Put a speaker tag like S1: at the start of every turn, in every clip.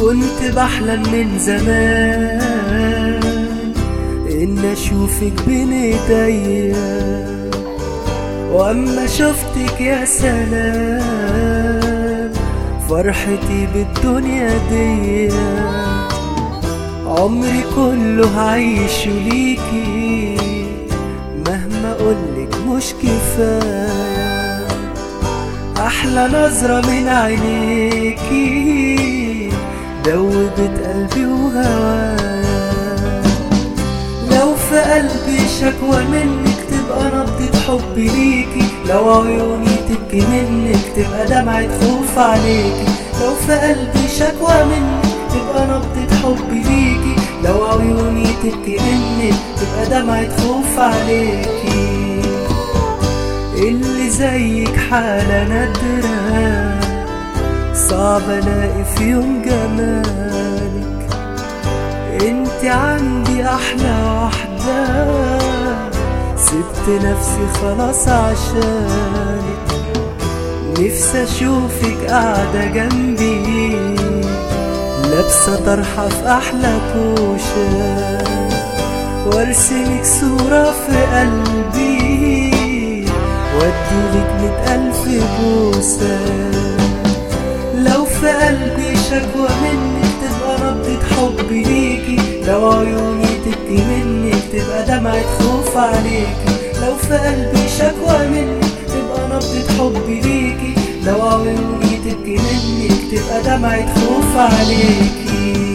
S1: كنت بحلم من زمان ان اشوفك بين ايديا واما شفتك يا سلام فرحتي بالدنيا دي عمري كله هعيشه ليكي مهما اقولك مش كفايه احلى نظره من عينيكي دوبت قلبي وهوايا لو في قلبي شكوى منك تبقى نبضة حب ليكي لو عيوني تبكي منك تبقى دمعة خوف عليكي لو في قلبي شكوى منك تبقى نبضة حب ليكي لو عيوني تبكي منك تبقى دمعة خوف عليكي اللي زيك حالة نادرة صعب الاقي في يوم جمالك انت عندي احلى واحدة سبت نفسي خلاص عشانك نفسي اشوفك قاعدة جنبي لابسة طرحة في احلى كوشة وارسمك صورة في قلبي واديلك مئة ألف بوسة لو في قلبي شكوى منك تبقى نبضة حب ليكي لو عيوني تبكي منك تبقى دمعة خوف عليكي لو في قلبي شكوى منك تبقى نبضة حب ليكي لو عيوني تبكي منك تبقى دمعة خوف عليكي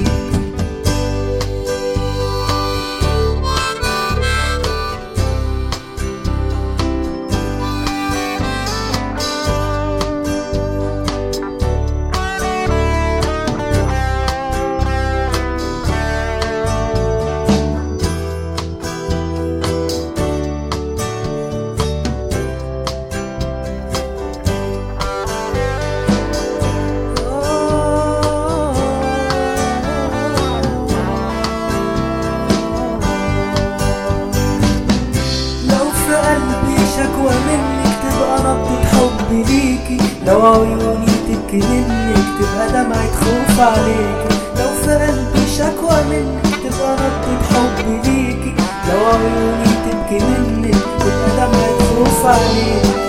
S1: لو في قلبي شكوى منك تبقى نبضة حب ليكي لو عيوني تبكي منك تبقى دمعة خوف عليكي لو في قلبي شكوى منك تبقى نبضة حب ليكي لو عيوني تبكي منك تبقى دمعة خوف عليكي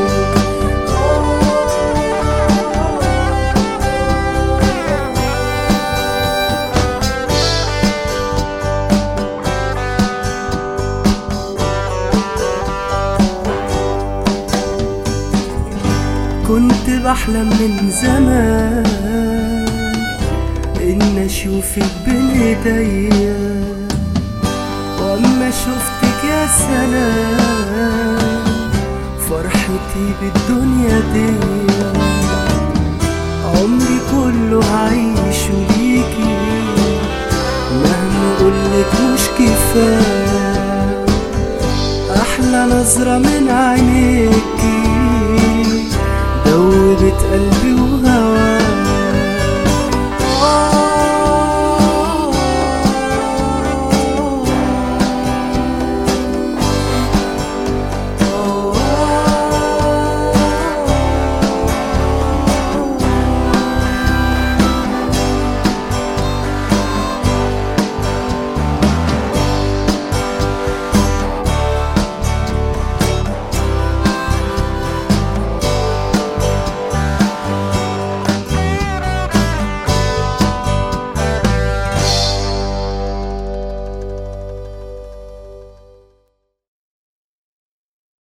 S1: كنت بحلم من زمان ان اشوفك بين ايديا واما شفتك يا سلام فرحتي بالدنيا دي عمري كله هعيشه ليكي مهما اقولك مش كفايه احلى نظره من عينيكي دوبت قلبي